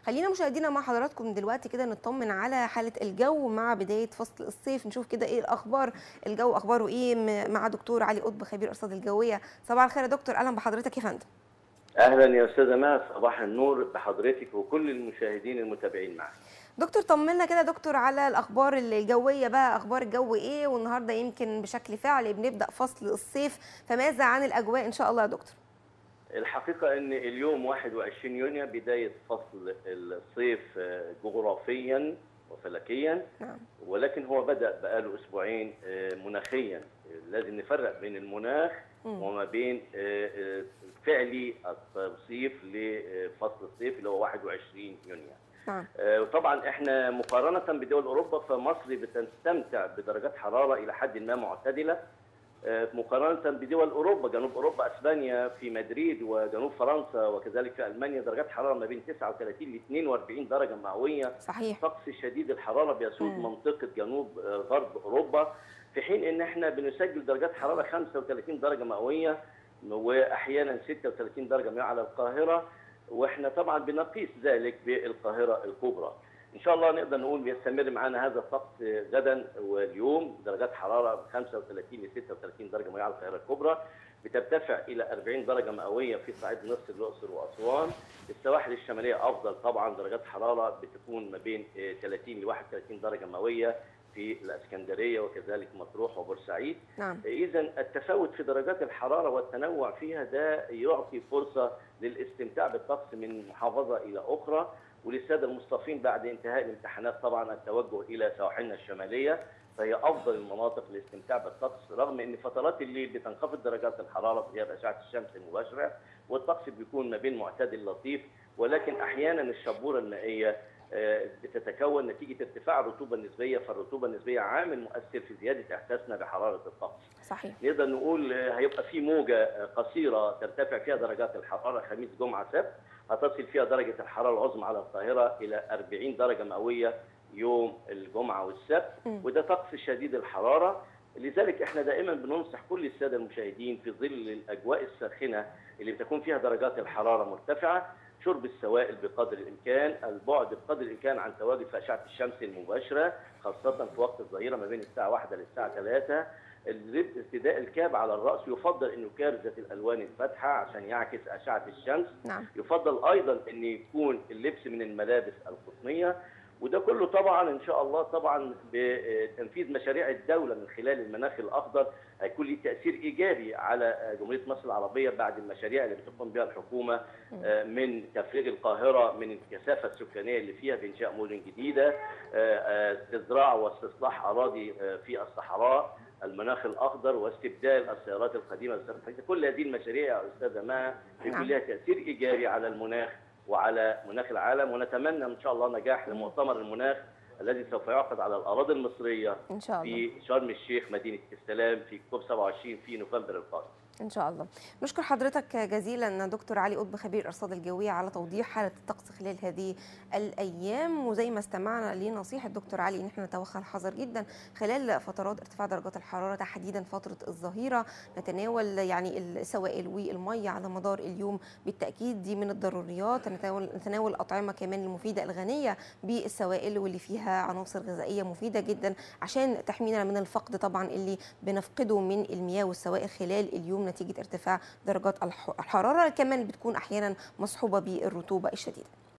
خلينا مشاهدينا مع حضراتكم دلوقتي كده نطمن على حاله الجو مع بدايه فصل الصيف نشوف كده ايه الاخبار الجو اخباره ايه م- مع دكتور علي قطب خبير الارصاد الجويه صباح الخير يا دكتور اهلا بحضرتك يا فندم اهلا يا استاذه مها صباح النور بحضرتك وكل المشاهدين المتابعين معك دكتور طمنا كده دكتور على الاخبار الجويه بقى اخبار الجو ايه والنهارده يمكن بشكل فعلي بنبدا فصل الصيف فماذا عن الاجواء ان شاء الله يا دكتور الحقيقه ان اليوم 21 يونيو بدايه فصل الصيف آه، جغرافيا وفلكيا نعم ولكن هو بدا بقاله اسبوعين آه، مناخيا لازم نفرق بين المناخ مم. وما بين آه، آه، فعلي التوصيف لفصل الصيف اللي هو 21 يونيو نعم آه، وطبعا احنا مقارنه بدول اوروبا فمصر بتستمتع بدرجات حراره الى حد ما معتدله آه، مقارنه بدول اوروبا جنوب اوروبا اسبانيا في مدريد وجنوب فرنسا وكذلك في المانيا درجات حراره ما بين 39 ل 42 درجه مئويه صحيح طقس شديد الحراره بيسود مم. منطقه جنوب آه، غرب اوروبا في حين ان احنا بنسجل درجات حراره 35 درجه مئويه واحيانا 36 درجه مئويه على القاهره واحنا طبعا بنقيس ذلك بالقاهره الكبرى. ان شاء الله نقدر نقول بيستمر معانا هذا الطقس غدا واليوم درجات حراره 35 ل 36 درجه مئويه على القاهره الكبرى بترتفع الى 40 درجه مئويه في صعيد مصر الاقصر واسوان السواحل الشماليه افضل طبعا درجات حراره بتكون ما بين آه، 30 ل 31 درجه مئويه في الاسكندريه وكذلك مطروح وبورسعيد نعم اذا التفاوت في درجات الحراره والتنوع فيها ده يعطي فرصه للاستمتاع بالطقس من محافظه الى اخرى وللساده المصطفين بعد انتهاء الامتحانات طبعا التوجه الى سواحلنا الشماليه فهي افضل المناطق للاستمتاع بالطقس رغم ان فترات الليل بتنخفض درجات الحراره بغياب اشعه الشمس المباشره والطقس بيكون ما بين معتدل لطيف ولكن احيانا الشبوره المائيه آه، بتتكون نتيجه ارتفاع الرطوبه النسبيه فالرطوبه النسبيه عامل مؤثر في زياده احساسنا بحراره الطقس. صحيح نقدر نقول آه، هيبقى في موجه آه، قصيره ترتفع فيها درجات الحراره خميس جمعه سبت هتصل فيها درجه الحراره العظمى على القاهره الى 40 درجه مئويه يوم الجمعه والسبت مم. وده طقس شديد الحراره لذلك احنا دائما بننصح كل الساده المشاهدين في ظل الاجواء الساخنه اللي بتكون فيها درجات الحراره مرتفعه شرب السوائل بقدر الامكان، البعد بقدر الامكان عن تواجد في اشعه الشمس المباشره خاصه في وقت الظهيره ما بين الساعه 1 للساعه 3 الرد- ارتداء الكاب على الراس يفضل انه كاب ذات الالوان الفاتحه عشان يعكس اشعه الشمس نعم يفضل ايضا ان يكون اللبس من الملابس القطنيه وده كله طبعا ان شاء الله طبعا بتنفيذ مشاريع الدوله من خلال المناخ الاخضر هيكون له تاثير ايجابي على جمهوريه مصر العربيه بعد المشاريع اللي بتقوم بها الحكومه آه، من تفريغ القاهره من الكثافه السكانيه اللي فيها بانشاء مدن جديده آه، آه، استزراع واستصلاح اراضي آه، في الصحراء المناخ الاخضر واستبدال السيارات القديمه بالسيارات الحديثه كل هذه المشاريع يا استاذه ما نعم. بيكون لها تاثير ايجابي على المناخ وعلى مناخ العالم ونتمنى ان شاء الله نجاح لمؤتمر المناخ الذي سوف يعقد على الاراضي المصريه ان شاء الله في شرم الشيخ مدينه السلام في كوب 27 في نوفمبر القادم ان شاء الله نشكر حضرتك جزيلا دكتور علي قطب خبير الارصاد الجويه على توضيح حاله الطقس خلال هذه الايام وزي ما استمعنا لنصيحه دكتور علي ان احنا نتوخى الحذر جدا خلال فترات ارتفاع درجات الحراره تحديدا فتره الظهيره نتناول يعني السوائل والميه على مدار اليوم بالتاكيد دي من الضروريات نتناول نتناول الاطعمه كمان المفيده الغنيه بالسوائل واللي فيها عناصر غذائيه مفيده جدا عشان تحمينا من الفقد طبعا اللي بنفقده من المياه والسوائل خلال اليوم نتيجه ارتفاع درجات الح- الحراره كمان بتكون احيانا مصحوبه بالرطوبه الشديده